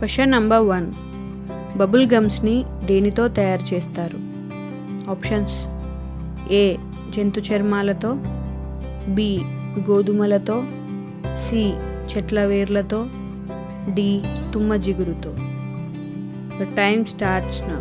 question number one bubble గమ్స్ని దేనితో తయారు చేస్తారు ఆప్షన్స్ ఏ జంతు చర్మాలతో బి గోధుమలతో సి చెట్ల వేర్లతో డి తుమ్మ జిగురుతో the time starts now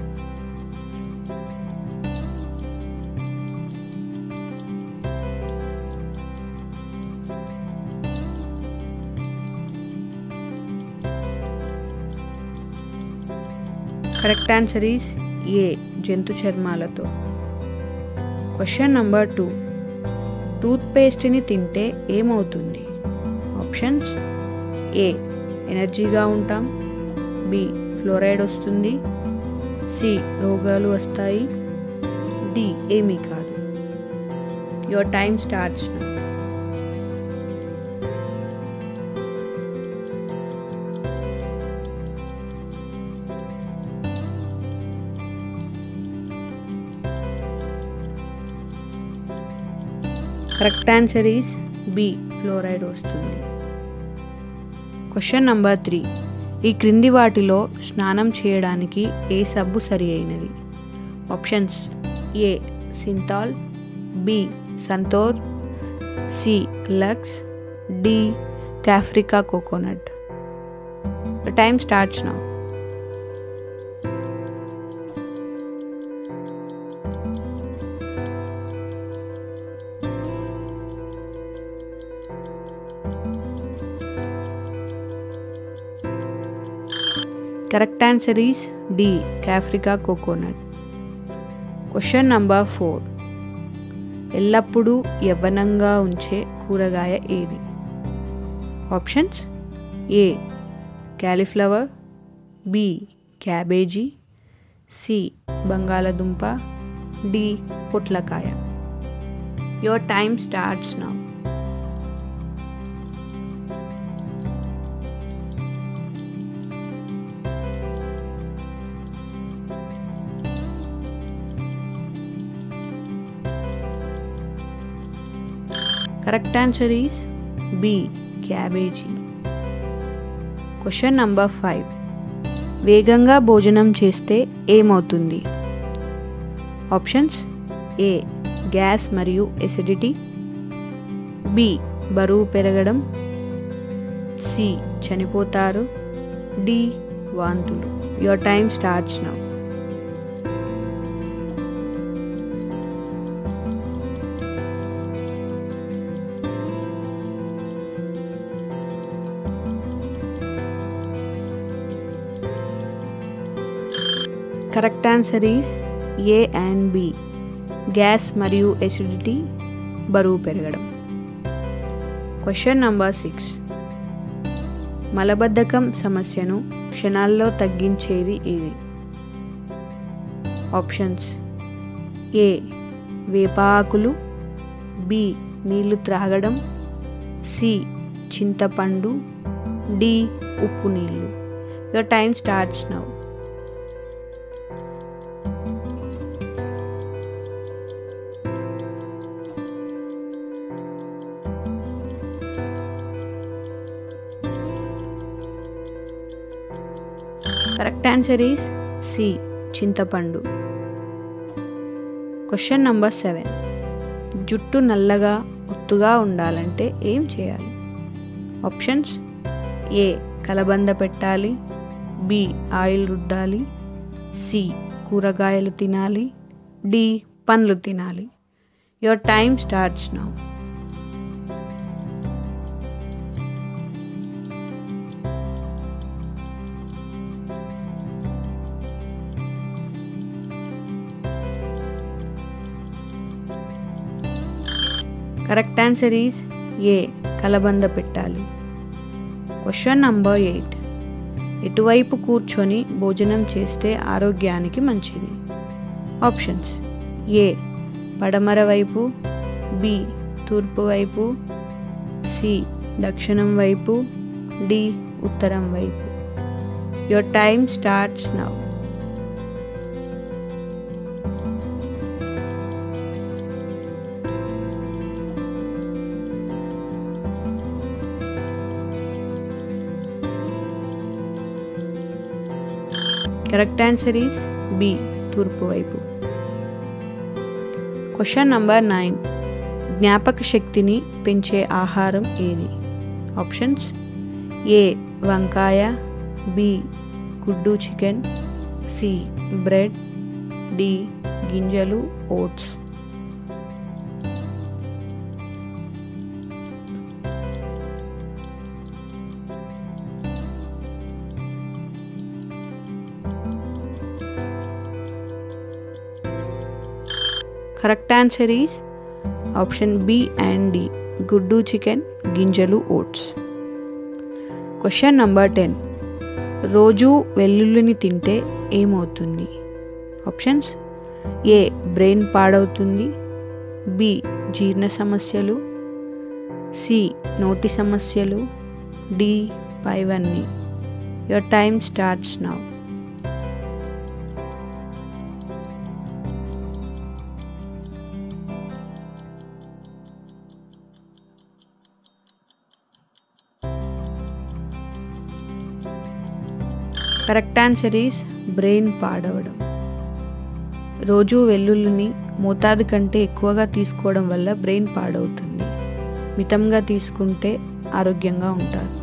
correct answer is A జంతు చర్మాలతో క్వశ్చన్ నంబర్ టూ టూత్పేస్ట్ని తింటే ఏమవుతుంది ఆప్షన్స్ ఏ ఎనర్జీగా ఉంటాం బి ఫ్లోరైడ్ వస్తుంది సి రోగాలు వస్తాయి డి ఏమీ కాదు your time starts now correct answer is B fluoride వస్తుంది క్వశ్చన్ నంబర్ త్రీ ఈ క్రింది వాటిలో స్నానం చేయడానికి ఏ సబ్బు సరి అయినది options A Cinthol B Santoor C Lux D కాఫ్రికా coconut time starts now correct answer is D కాఫ్రికా కోకోనట్ క్వశ్చన్ నంబర్ ఫోర్ ఎల్లప్పుడూ యవ్వనంగా ఉంచే కూరగాయ ఏది options A cauliflower B cabbage C బంగాళదుంప డి పొట్లకాయ your time starts now correct answer is B cabbage question number five వేగంగా భోజనం చేస్తే ఏమవుతుంది ఆప్షన్స్ ఏ గ్యాస్ మరియు ఎసిడిటీ బి బరువు పెరగడం సి చనిపోతారు డి వాంతులు your time starts now correct answer is A and B gas మరియు ఎసిడిటీ బరువు పెరగడం క్వశ్చన్ నంబర్ సిక్స్ మలబద్ధకం సమస్యను క్షణాల్లో తగ్గించేది ఏది ఆప్షన్స్ ఏ వేపాకులు బి నీళ్లు త్రాగడం సి చింతపండు డి ఉప్పు నీళ్ళు your time starts now correct answer is C చింతపండు క్వశ్చన్ నంబర్ సెవెన్ జుట్టు నల్లగా ఒత్తుగా ఉండాలంటే ఏం చేయాలి ఆప్షన్స్ ఏ కలబంద పెట్టాలి బి ఆయిల్ రుద్దాలి సి కూరగాయలు తినాలి డి పండ్లు తినాలి your time starts now correct answer is A కలబంద పెట్టాలి క్వశ్చన్ నంబర్ ఎయిట్ ఎటువైపు కూర్చొని భోజనం చేస్తే ఆరోగ్యానికి మంచిది ఆప్షన్స్ ఏ పడమర వైపు బి తూర్పు వైపు సి దక్షిణం వైపు డి ఉత్తరం వైపు your time starts now correct answer is B తూర్పు వైపు క్వశ్చన్ నంబర్ నైన్ జ్ఞాపక శక్తిని పెంచే ఆహారం ఏది ఆప్షన్స్ ఏ వంకాయ బి గుడ్డు చికెన్ సి బ్రెడ్ డి గింజలు oats correct answer is option B and D గుడ్డు చికెన్ గింజలు ఓట్స్ క్వశ్చన్ నంబర్ టెన్ రోజు వెల్లుల్లిని తింటే ఏమవుతుంది ఆప్షన్స్ ఏ బ్రెయిన్ పాడవుతుంది బి జీర్ణ సమస్యలు సి నోటి సమస్యలు డి పైవన్నీ your time starts now correct answer is brain పాడవడం రోజు వెల్లుల్లిని మోతాదు కంటే ఎక్కువగా తీసుకోవడం వల్ల బ్రెయిన్ పాడవుతుంది మితంగా తీసుకుంటే ఆరోగ్యంగా ఉంటారు